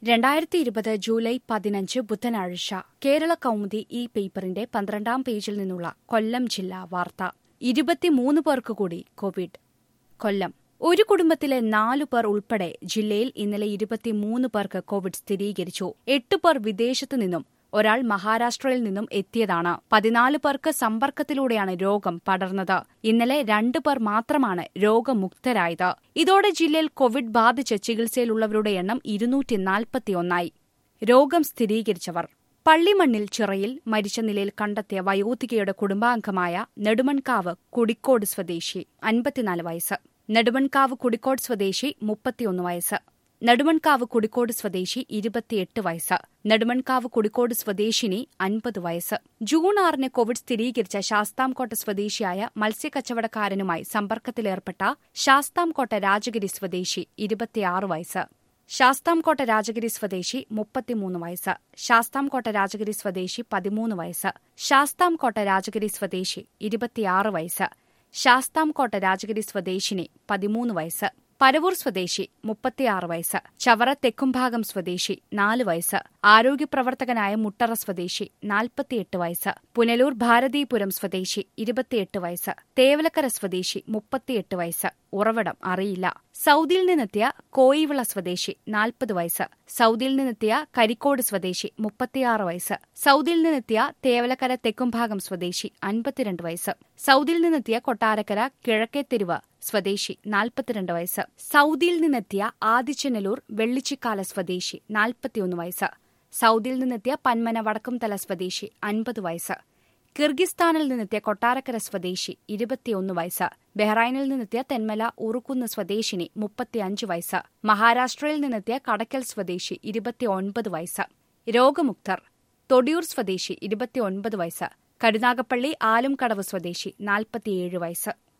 രണ്ടായിരത്തി ഇരുപത് ജൂലൈ പതിനഞ്ച് ബുധനാഴ്ച കേരള കൗമുദി ഈ പേപ്പറിന്റെ പന്ത്രണ്ടാം പേജിൽ നിന്നുള്ള കൊല്ലം ജില്ലാ വാർത്ത ഇരുപത്തിമൂന്ന് പേർക്ക് കൂടി കോവിഡ് കൊല്ലം ഒരു കുടുംബത്തിലെ നാലു പേർ ഉൾപ്പെടെ ജില്ലയിൽ ഇന്നലെ ഇരുപത്തിമൂന്ന് പേർക്ക് കോവിഡ് സ്ഥിരീകരിച്ചു എട്ട് പേർ വിദേശത്തു നിന്നും ഒരാൾ മഹാരാഷ്ട്രയിൽ നിന്നും എത്തിയതാണ് പതിനാല് പേർക്ക് സമ്പർക്കത്തിലൂടെയാണ് രോഗം പടർന്നത് ഇന്നലെ രണ്ടു പേർ മാത്രമാണ് രോഗമുക്തരായത് ഇതോടെ ജില്ലയിൽ കോവിഡ് ബാധിച്ച് ചികിത്സയിലുള്ളവരുടെ എണ്ണം ഇരുന്നൂറ്റി നാൽപ്പത്തിയൊന്നായി രോഗം സ്ഥിരീകരിച്ചവർ പള്ളിമണ്ണിൽ ചിറയിൽ മരിച്ച നിലയിൽ കണ്ടെത്തിയ വയോധികയുടെ കുടുംബാംഗമായ നെടുമൺകാവ് കുടിക്കോട് സ്വദേശി അൻപത്തിനാല് വയസ്സ് നെടുമൺകാവ് കുടിക്കോട് സ്വദേശി മുപ്പത്തിയൊന്ന് വയസ്സ് നെടുമൺകാവ് കുടിക്കോട് സ്വദേശി ഇരുപത്തിയെട്ട് വയസ്സ് നെടുമൺകാവ് കുടിക്കോട് സ്വദേശിനി അൻപത് വയസ്സ് ജൂൺ ആറിന് കോവിഡ് സ്ഥിരീകരിച്ച ശാസ്താംകോട്ട സ്വദേശിയായ മത്സ്യക്കച്ചവടക്കാരനുമായി സമ്പർക്കത്തിലേർപ്പെട്ട ശാസ്താംകോട്ട രാജഗിരി സ്വദേശി ഇരുപത്തിയാറ് വയസ്സ് ശാസ്താംകോട്ട രാജഗിരി സ്വദേശി മുപ്പത്തിമൂന്ന് വയസ്സ് ശാസ്താംകോട്ട രാജഗിരി സ്വദേശി പതിമൂന്ന് വയസ്സ് ശാസ്താംകോട്ട രാജഗിരി സ്വദേശി ഇരുപത്തിയാറ് വയസ്സ് ശാസ്താംകോട്ട രാജഗിരി സ്വദേശിനി പതിമൂന്ന് വയസ്സ് പരവൂർ സ്വദേശി മുപ്പത്തിയാറ് വയസ്സ് ചവറ തെക്കുംഭാഗം സ്വദേശി നാല് വയസ്സ് ആരോഗ്യപ്രവർത്തകനായ മുട്ടറ സ്വദേശി നാൽപ്പത്തിയെട്ട് വയസ്സ് പുനലൂർ ഭാരതീപുരം സ്വദേശി ഇരുപത്തിയെട്ട് വയസ്സ് തേവലക്കര സ്വദേശി മുപ്പത്തിയെട്ട് വയസ്സ് ഉറവിടം അറിയില്ല സൗദിയിൽ നിന്നെത്തിയ കോയിവിള സ്വദേശി നാൽപ്പത് വയസ്സ് സൗദിയിൽ നിന്നെത്തിയ കരിക്കോട് സ്വദേശി മുപ്പത്തിയാറ് വയസ്സ് സൗദിയിൽ നിന്നെത്തിയ തേവലക്കര തെക്കുംഭാഗം സ്വദേശി അൻപത്തിരണ്ട് വയസ്സ് സൗദിയിൽ നിന്നെത്തിയ കൊട്ടാരക്കര കിഴക്കേത്തെരുവ് സ്വദേശി നാൽപ്പത്തിരണ്ട് വയസ്സ് സൗദിയിൽ നിന്നെത്തിയ ആദിച്ചനല്ലൂർ വെള്ളിച്ചിക്കാല സ്വദേശി നാൽപ്പത്തിയൊന്ന് വയസ്സ് സൗദിയിൽ നിന്നെത്തിയ പന്മന വടക്കുംതല സ്വദേശി അൻപത് വയസ്സ് കിർഗിസ്ഥാനിൽ നിന്നെത്തിയ കൊട്ടാരക്കര സ്വദേശി ഇരുപത്തിയൊന്ന് വയസ്സ് ബഹ്റൈനിൽ നിന്നെത്തിയ തെന്മല ഉറുക്കുന്ന് സ്വദേശിനി മുപ്പത്തിയഞ്ച് വയസ്സ് മഹാരാഷ്ട്രയിൽ നിന്നെത്തിയ കടക്കൽ സ്വദേശി ഇരുപത്തിയൊൻപത് വയസ്സ് രോഗമുക്തർ തൊടിയൂർ സ്വദേശി ഇരുപത്തിയൊൻപത് വയസ്സ് കരുനാഗപ്പള്ളി ആലുംകടവ് സ്വദേശി നാൽപ്പത്തിയേഴ് വയസ്സ്